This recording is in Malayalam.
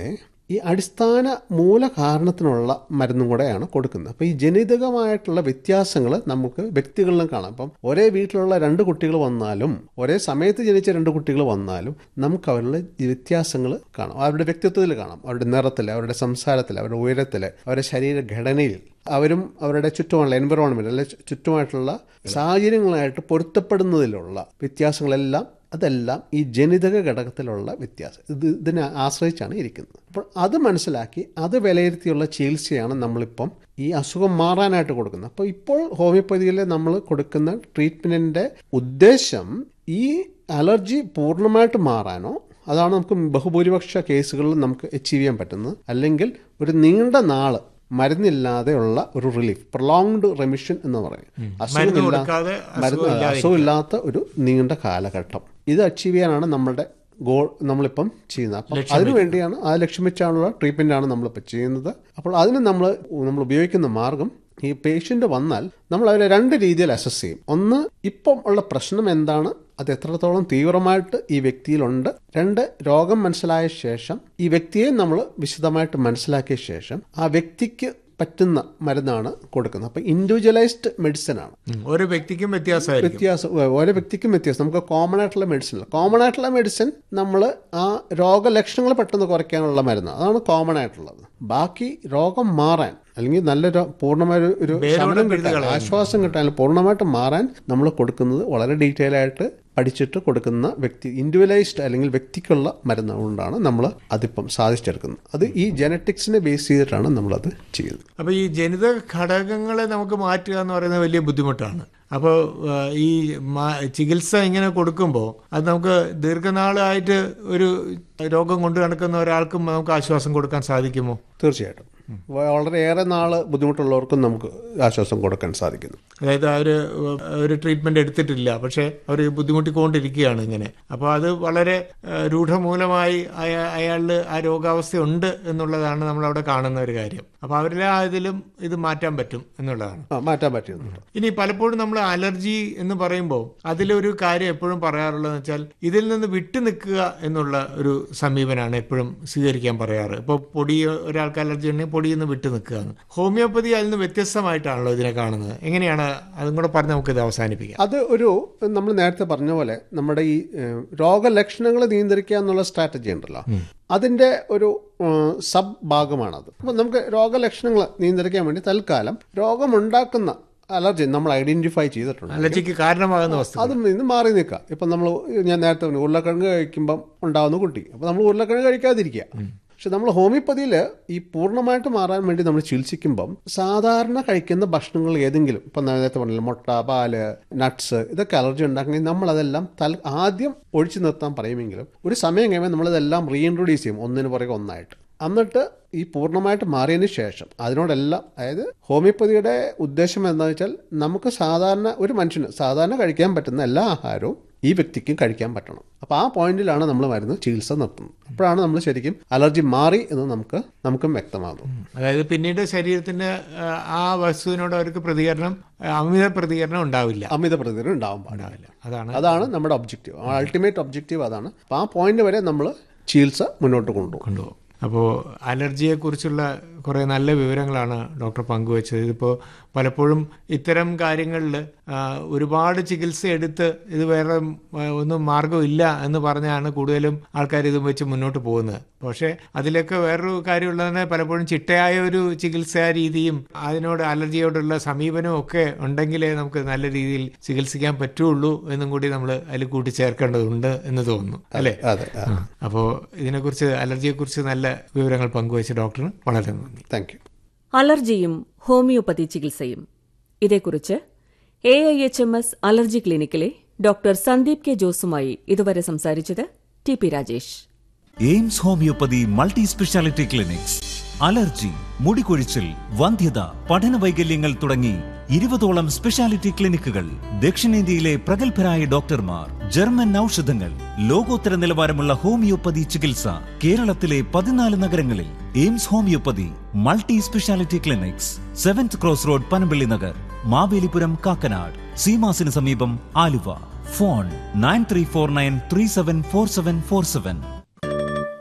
കൂടാതെ ഈ അടിസ്ഥാന മൂല കാരണത്തിനുള്ള മരുന്നും കൂടെയാണ് കൊടുക്കുന്നത് അപ്പോൾ ഈ ജനിതകമായിട്ടുള്ള വ്യത്യാസങ്ങൾ നമുക്ക് വ്യക്തികളിലും കാണാം അപ്പം ഒരേ വീട്ടിലുള്ള രണ്ട് കുട്ടികൾ വന്നാലും ഒരേ സമയത്ത് ജനിച്ച രണ്ട് കുട്ടികൾ വന്നാലും നമുക്ക് അവരുടെ വ്യത്യാസങ്ങൾ കാണാം അവരുടെ വ്യക്തിത്വത്തിൽ കാണാം അവരുടെ നിറത്തിൽ അവരുടെ സംസാരത്തിൽ അവരുടെ ഉയരത്തിൽ അവരുടെ ശരീരഘടനയിൽ അവരും അവരുടെ ചുറ്റുമുള്ള എൻവറോൺമെന്റ് അല്ലെ ചുറ്റുമായിട്ടുള്ള സാഹചര്യങ്ങളായിട്ട് പൊരുത്തപ്പെടുന്നതിലുള്ള വ്യത്യാസങ്ങളെല്ലാം അതെല്ലാം ഈ ജനിതക ഘടകത്തിലുള്ള വ്യത്യാസം ഇത് ഇതിനെ ആശ്രയിച്ചാണ് ഇരിക്കുന്നത് അപ്പോൾ അത് മനസ്സിലാക്കി അത് വിലയിരുത്തിയുള്ള ചികിത്സയാണ് നമ്മളിപ്പം ഈ അസുഖം മാറാനായിട്ട് കൊടുക്കുന്നത് അപ്പോൾ ഇപ്പോൾ ഹോമിയോപ്പതിയിൽ നമ്മൾ കൊടുക്കുന്ന ട്രീറ്റ്മെൻറ്റിൻ്റെ ഉദ്ദേശം ഈ അലർജി പൂർണ്ണമായിട്ട് മാറാനോ അതാണ് നമുക്ക് ബഹുഭൂരിപക്ഷ കേസുകളിൽ നമുക്ക് അച്ചീവ് ചെയ്യാൻ പറ്റുന്നത് അല്ലെങ്കിൽ ഒരു നീണ്ട നാള് മരുന്നില്ലാതെയുള്ള ഒരു റിലീഫ് പ്രൊലോങ്ഡ് റെമിഷൻ എന്ന് പറയും മരുന്ന് അസുഖമില്ലാ കൊടുക്കാതെ മരുന്ന് അസുഖമില്ലാത്ത ഒരു നീണ്ട കാലഘട്ടം ഇത് അച്ചീവ് ചെയ്യാനാണ് നമ്മളുടെ ഗോൾ നമ്മളിപ്പം ചെയ്യുന്നത് അപ്പം അതിനു വേണ്ടിയാണ് ആ ലക്ഷ്യം വെച്ചാണുള്ള ട്രീറ്റ്മെൻ്റ് ആണ് നമ്മളിപ്പോൾ ചെയ്യുന്നത് അപ്പോൾ അതിന് നമ്മൾ നമ്മൾ ഉപയോഗിക്കുന്ന മാർഗം ഈ പേഷ്യൻ്റ് വന്നാൽ നമ്മൾ അവരെ രണ്ട് രീതിയിൽ അസസ് ചെയ്യും ഒന്ന് ഇപ്പം ഉള്ള പ്രശ്നം എന്താണ് അത് എത്രത്തോളം തീവ്രമായിട്ട് ഈ വ്യക്തിയിലുണ്ട് രണ്ട് രോഗം മനസ്സിലായ ശേഷം ഈ വ്യക്തിയെ നമ്മൾ വിശദമായിട്ട് മനസ്സിലാക്കിയ ശേഷം ആ വ്യക്തിക്ക് പറ്റുന്ന മരുന്നാണ് കൊടുക്കുന്നത് അപ്പം ഇൻഡിവിജ്വലൈസ്ഡ് മെഡിസിൻ ആണ് ഉം. ഓരോ വ്യക്തിക്കും വ്യത്യാസമായിരിക്കും വ്യത്യാസം ഓ- ഓരോ വ്യക്തിക്കും വ്യത്യാസം നമുക്ക് കോമൺ ആയിട്ടുള്ള മെഡിസിൻ കോമൺ ആയിട്ടുള്ള മെഡിസിൻ നമ്മൾ ആ രോഗലക്ഷണങ്ങൾ പെട്ടെന്ന് കുറയ്ക്കാനുള്ള മരുന്ന് അതാണ് കോമൺ ആയിട്ടുള്ളത് ബാക്കി രോഗം മാറാൻ അല്ലെങ്കിൽ നല്ല രോ- പൂർണ്ണമായ ഒരു- ഒരു ശമനം കിട്ടാൻ ആശ്വാസം കിട്ടാൻ പൂർണ്ണമായിട്ട് മാറാൻ നമ്മൾ കൊടുക്കുന്നത് വളരെ ഡീറ്റെയിൽ ആയിട്ട് പഠിച്ചിട്ട് കൊടുക്കുന്ന വ്യക്തി ഇൻഡിവിജ്വലൈസ്ഡ് അല്ലെങ്കിൽ വ്യക്തിക്കുള്ള മരുന്ന് കൊണ്ടാണ് നമ്മൾ അതിപ്പം സാധിച്ചെടുക്കുന്നത് അത് ഈ ജനറ്റിക്സിനെ ബേസ് ചെയ്തിട്ടാണ് നമ്മളത് ചെയ്യുന്നത് അപ്പോൾ ഈ ജനിത ഘടകങ്ങളെ നമുക്ക് മാറ്റുക എന്ന് പറയുന്നത് വലിയ ബുദ്ധിമുട്ടാണ് അപ്പോൾ ഈ മാ- ചികിത്സ ഇങ്ങനെ കൊടുക്കുമ്പോൾ അത് നമുക്ക് ദീർഘനാളായിട്ട് ഒരു രോഗം കൊണ്ട് നടക്കുന്ന ഒരാൾക്കും നമുക്ക് ആശ്വാസം കൊടുക്കാൻ സാധിക്കുമോ തീർച്ചയായിട്ടും വളരെയേറെ നാൾ ബുദ്ധിമുട്ടുള്ളവർക്കും നമുക്ക് ആശ്വാസം കൊടുക്കാൻ സാധിക്കുന്നു അതായത് അവർ ഒരു ട്രീറ്റ്മെന്റ് എടുത്തിട്ടില്ല പക്ഷെ അവർ ബുദ്ധിമുട്ടിക്കൊണ്ടിരിക്കുകയാണ് ഇങ്ങനെ അപ്പോൾ അത് വളരെ ഏഹ്, രൂഢമൂലമായി അയാ- അയാളിൽ ആ രോഗാവസ്ഥ ഉണ്ട് എന്നുള്ളതാണ് നമ്മൾ അവിടെ കാണുന്ന ഒരു കാര്യം അപ്പോൾ അവരിലെ ഇതിലും ഇത് മാറ്റാൻ പറ്റും എന്നുള്ളതാണ് ആ മാറ്റാൻ പറ്റുന്നുണ്ട് ഇനി പലപ്പോഴും നമ്മൾ അലർജി എന്ന് പറയുമ്പോൾ അതിലൊരു കാര്യം എപ്പോഴും പറയാറുള്ളതെന്ന് വെച്ചാൽ ഇതിൽ നിന്ന് വിട്ടു നിൽക്കുക എന്നുള്ള ഒരു സമീപനമാണ് എപ്പോഴും സ്വീകരിക്കാൻ പറയാറ് ഇപ്പോൾ പൊടി ഒരാൾക്ക് അലർജി ഉണ്ടെങ്കിൽ പൊടിയിൽ നിന്ന് വിട്ടു നിൽക്കുക എന്ന് ഹോമിയോപ്പതി അതിൽ നിന്ന് വ്യത്യസ്തമായിട്ടാണല്ലോ ഇതിനെ കാണുന്നത് എങ്ങനെയാണ് അതും കൂടെ പറഞ്ഞ് നമുക്കിത് അവസാനിപ്പിക്കാം അത് ഒരു നമ്മൾ നേരത്തെ പറഞ്ഞ പോലെ നമ്മുടെ ഈ ഏഹ്, രോഗലക്ഷണങ്ങൾ നിയന്ത്രിക്കുക എന്നുള്ള സ്ട്രാറ്റജി ഉണ്ടല്ലോ അതിന്റെ ഒരു ഏഹ്, സബ് ഭാഗമാണത് അപ്പം നമുക്ക് രോഗലക്ഷണങ്ങൾ നിയന്ത്രിക്കാൻ വേണ്ടി തൽക്കാലം രോഗമുണ്ടാക്കുന്ന അലർജി നമ്മൾ ഐഡന്റിഫൈ ചെയ്തിട്ടുണ്ട് അലർജിക്ക് കാരണമാകുന്ന വസ്തു അതിൽ നിന്ന് മാറി നിൽക്കുക ഇപ്പം നമ്മൾ ഞാൻ നേരത്തെ പറഞ്ഞു ഉരുളക്കിഴങ്ങ് കഴിക്കുമ്പം ഉണ്ടാകുന്ന കുട്ടി അപ്പം നമ്മൾ ഉരുളക്കിഴങ്ങ് കഴിക്കാതിരിക്കുക പക്ഷെ നമ്മൾ ഹോമിയോപ്പതിയിൽ ഈ പൂർണ്ണമായിട്ട് മാറാൻ വേണ്ടി നമ്മൾ ചികിത്സിക്കുമ്പം സാധാരണ കഴിക്കുന്ന ഭക്ഷണങ്ങൾ ഏതെങ്കിലും ഇപ്പം നേരത്തെ പറഞ്ഞില്ല മുട്ട പാല് നട്ട്സ് ഇതൊക്കെ അലർജി ഉണ്ടാക്കണമെങ്കിൽ നമ്മളതെല്ലാം തൽ ആദ്യം ഒഴിച്ചു നിർത്താൻ പറയുമെങ്കിലും ഒരു സമയം കഴിയുമ്പോൾ നമ്മളിതെല്ലാം റീഇൻട്രൊഡ്യൂസ് ചെയ്യും ഒന്നിന് പുറകെ ഒന്നായിട്ട് എന്നിട്ട് ഈ പൂർണ്ണമായിട്ട് മാറിയതിന് ശേഷം അതിനോടെല്ലാം അതായത് ഹോമിയോപ്പതിയുടെ ഉദ്ദേശം എന്താണെന്ന് വെച്ചാൽ നമുക്ക് സാധാരണ ഒരു മനുഷ്യന് സാധാരണ കഴിക്കാൻ പറ്റുന്ന എല്ലാ ആഹാരവും ഈ വ്യക്തിക്കും കഴിക്കാൻ പറ്റണം അപ്പോൾ ആ പോയിന്റിലാണ് നമ്മൾ മരുന്ന് ചികിത്സ നിർത്തുന്നത് അപ്പോഴാണ് നമ്മൾ ശരിക്കും അലർജി മാറി എന്ന് നമുക്ക് നമുക്കും വ്യക്തമാകും അതായത് പിന്നീട് ശരീരത്തിന്റെ ആ, ആ വസ്തുവിനോട് അവർക്ക് പ്രതികരണം ആ, അമിത പ്രതികരണം ഉണ്ടാവില്ല അമിത പ്രതികരണം ഉണ്ടാവാൻ പാടില്ല അതാണ് അതാണ് നമ്മുടെ ഒബ്ജക്റ്റീവ് അൾട്ടിമേറ്റ് ഒബ്ജക്റ്റീവ് അതാണ് അപ്പോൾ ആ പോയിന്റ് വരെ നമ്മൾ ചികിത്സ മുന്നോട്ട് കൊണ്ടുപോകും കൊണ്ടുപോകും അപ്പോൾ അലർജിയെക്കുറിച്ചുള്ള കുറേ നല്ല വിവരങ്ങളാണ് ഡോക്ടർ പങ്കുവച്ചത് ഇതിപ്പോൾ പലപ്പോഴും ഇത്തരം കാര്യങ്ങളിൽ ഒരുപാട് ചികിത്സ എടുത്ത് ഇത് വേറെ ആ, ഒന്നും മാർഗമില്ല എന്ന് പറഞ്ഞാണ് കൂടുതലും ആൾക്കാർ ഇതും വെച്ച് മുന്നോട്ട് പോകുന്നത് പക്ഷേ അതിലൊക്കെ വേറൊരു കാര്യമുള്ളതിന് പലപ്പോഴും ചിട്ടയായ ഒരു ചികിത്സാ രീതിയും അതിനോട് അലർജിയോടുള്ള സമീപനവും ഒക്കെ ഉണ്ടെങ്കിലേ നമുക്ക് നല്ല രീതിയിൽ ചികിത്സിക്കാൻ പറ്റുള്ളൂ എന്നും കൂടി നമ്മൾ അതിൽ കൂട്ടിച്ചേർക്കേണ്ടതുണ്ട് എന്ന് തോന്നുന്നു അല്ലേ അതെ അപ്പോൾ ഇതിനെക്കുറിച്ച് അലർജിയെക്കുറിച്ച് നല്ല വിവരങ്ങൾ പങ്കുവച്ച ഡോക്ടറിന് വളരെ നന്ദി താങ്ക് യു അലർജിയും ഹോമിയോപ്പതി ചികിത്സയും ഇതേക്കുറിച്ച് A I H M S allergy ക്ലിനിക്കിലെ ഡോക്ടർ സന്ദീപ് കെ ജോസുമായി ഇതുവരെ സംസാരിച്ചത് T P Rajesh AIMS homeopathy multi speciality clinics allergy മുടികൊഴിച്ചിൽ വന്ധ്യത പഠന വൈകല്യങ്ങൾ തുടങ്ങി ഇരുപതോളം സ്പെഷ്യാലിറ്റി ക്ലിനിക്കുകൾ ദക്ഷിണേന്ത്യയിലെ പ്രഗത്ഭരായ ഡോക്ടർമാർ ജർമ്മൻ ഔഷധങ്ങൾ ലോകോത്തര നിലവാരമുള്ള ഹോമിയോപ്പതി ചികിത്സ കേരളത്തിലെ പതിനാല് നഗരങ്ങളിൽ AIMS homeopathy multi speciality clinics seventh cross road Panampilly Nagar Mavelipuram Kakkanad സീമാസിന് സമീപം Aluva phone nine three four nine three seven four seven four seven